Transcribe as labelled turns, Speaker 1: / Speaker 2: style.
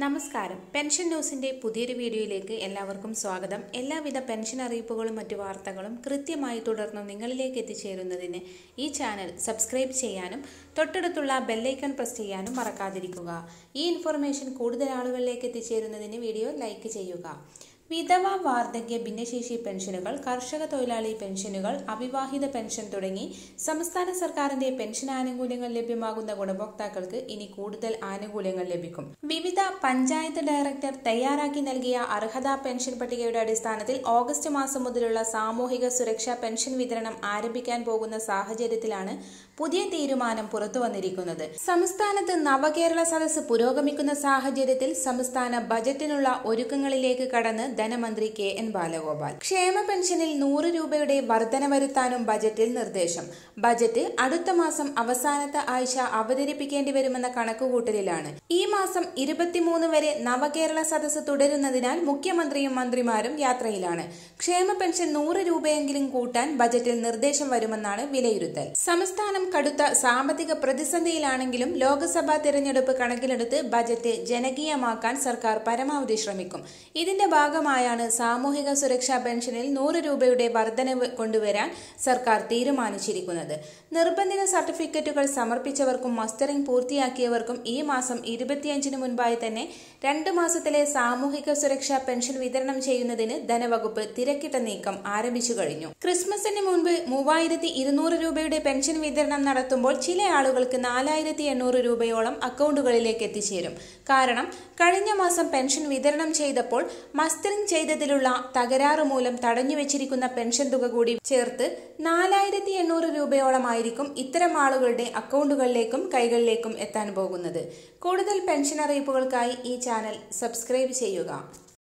Speaker 1: നമസ്കാരം പെൻഷൻ ന്യൂസിന്റെ പുതിയൊരു വീഡിയോയിലേക്ക് എല്ലാവർക്കും സ്വാഗതം എല്ലാവിധ പെൻഷൻ അറിയിപ്പുകളും മറ്റു വാർത്തകളും കൃത്യമായി തുടർന്നും നിങ്ങളിലേക്ക് എത്തിച്ചേരുന്നതിന് ഈ ചാനൽ സബ്സ്ക്രൈബ് ചെയ്യാനും തൊട്ടടുത്തുള്ള ബെല്ലൈക്കൺ പ്രസ് ചെയ്യാനും മറക്കാതിരിക്കുക ഈ ഇൻഫർമേഷൻ കൂടുതൽ ആളുകളിലേക്ക് എത്തിച്ചേരുന്നതിന് വീഡിയോ ലൈക്ക് ചെയ്യുക വിധവ വാർദ്ധക്യ ഭിന്നശേഷി പെൻഷനുകൾ കർഷക തൊഴിലാളി പെൻഷനുകൾ അവിവാഹിത പെൻഷൻ തുടങ്ങി സംസ്ഥാന സർക്കാരിന്റെ പെൻഷൻ ആനുകൂല്യങ്ങൾ ലഭ്യമാകുന്ന ഗുണഭോക്താക്കൾക്ക് ഇനി കൂടുതൽ ആനുകൂല്യങ്ങൾ ലഭിക്കും വിവിധ പഞ്ചായത്ത് ഡയറക്ടർ തയ്യാറാക്കി നൽകിയ അർഹതാ പെൻഷൻ പട്ടികയുടെ അടിസ്ഥാനത്തിൽ ഓഗസ്റ്റ് മാസം മുതലുള്ള സാമൂഹിക സുരക്ഷാ പെൻഷൻ വിതരണം ആരംഭിക്കാൻ പോകുന്ന സാഹചര്യത്തിലാണ് പുതിയ തീരുമാനം പുറത്തു വന്നിരിക്കുന്നത് സംസ്ഥാനത്ത് നവകേരള സദസ്സ് പുരോഗമിക്കുന്ന സാഹചര്യത്തിൽ സംസ്ഥാന ബജറ്റിനുള്ള ഒരുക്കങ്ങളിലേക്ക് കടന്ന് ധനമന്ത്രി കെ എൻ ബാലഗോപാൽ ക്ഷേമ പെൻഷനിൽ നൂറ് രൂപയുടെ വർധന വരുത്താനും ബജറ്റിൽ നിർദ്ദേശം ബജറ്റ് അടുത്ത മാസം അവസാനത്തെ ആഴ്ച അവതരിപ്പിക്കേണ്ടി വരുമെന്ന കണക്കുകൂട്ടലിലാണ് ഈ മാസം ഇരുപത്തിമൂന്ന് വരെ നവകേരള സദസ്സ് തുടരുന്നതിനാൽ മുഖ്യമന്ത്രിയും മന്ത്രിമാരും യാത്രയിലാണ് ക്ഷേമ പെൻഷൻ നൂറ് രൂപയെങ്കിലും കൂട്ടാൻ ബജറ്റിൽ നിർദ്ദേശം വരുമെന്നാണ് വിലയിരുത്തൽ സംസ്ഥാനം കടുത്ത സാമ്പത്തിക പ്രതിസന്ധിയിലാണെങ്കിലും ലോക്സഭാ തെരഞ്ഞെടുപ്പ് കണക്കിലെടുത്ത് ബജറ്റ് ജനകീയമാക്കാൻ സർക്കാർ പരമാവധി ശ്രമിക്കും ഇതിന്റെ ഭാഗമായാണ് സാമൂഹിക സുരക്ഷാ പെൻഷനിൽ നൂറ് രൂപയുടെ വർധനവ് കൊണ്ടുവരാൻ സർക്കാർ തീരുമാനിച്ചിരിക്കുന്നത് നിർബന്ധിത സർട്ടിഫിക്കറ്റുകൾ സമർപ്പിച്ചവർക്കും മസ്റ്ററിംഗ് പൂർത്തിയാക്കിയവർക്കും ഈ മാസം ഇരുപത്തിയഞ്ചിന് മുൻപായി തന്നെ രണ്ട് മാസത്തിലെ സാമൂഹിക സുരക്ഷാ പെൻഷൻ വിതരണം ചെയ്യുന്നതിന് ധനവകുപ്പ് തിരക്കിട്ട നീക്കം ആരംഭിച്ചു കഴിഞ്ഞു ക്രിസ്മസിന് മുൻപ് മൂവായിരത്തി ഇരുന്നൂറ് രൂപയുടെ പെൻഷൻ വിതരണം നടത്തുമ്പോൾ ചില ആളുകൾക്ക് നാലായിരത്തി എണ്ണൂറ് രൂപയോളം അക്കൗണ്ടുകളിലേക്ക് എത്തിച്ചേരും കാരണം കഴിഞ്ഞ മാസം പെൻഷൻ വിതരണം ചെയ്തപ്പോൾ മസ്റ്ററിംഗ് ചെയ്തതിലുള്ള തകരാറ് മൂലം തടഞ്ഞുവെച്ചിരിക്കുന്ന പെൻഷൻ തുക കൂടി ചേർത്ത് നാലായിരത്തി എണ്ണൂറ് രൂപയോളമായിരിക്കും ഇത്തരം ആളുകളുടെ അക്കൗണ്ടുകളിലേക്കും കൈകളിലേക്കും എത്താൻ പോകുന്നത് കൂടുതൽ പെൻഷൻ അറിയിപ്പുകൾക്കായി ഈ ചാനൽ സബ്സ്ക്രൈബ് ചെയ്യുക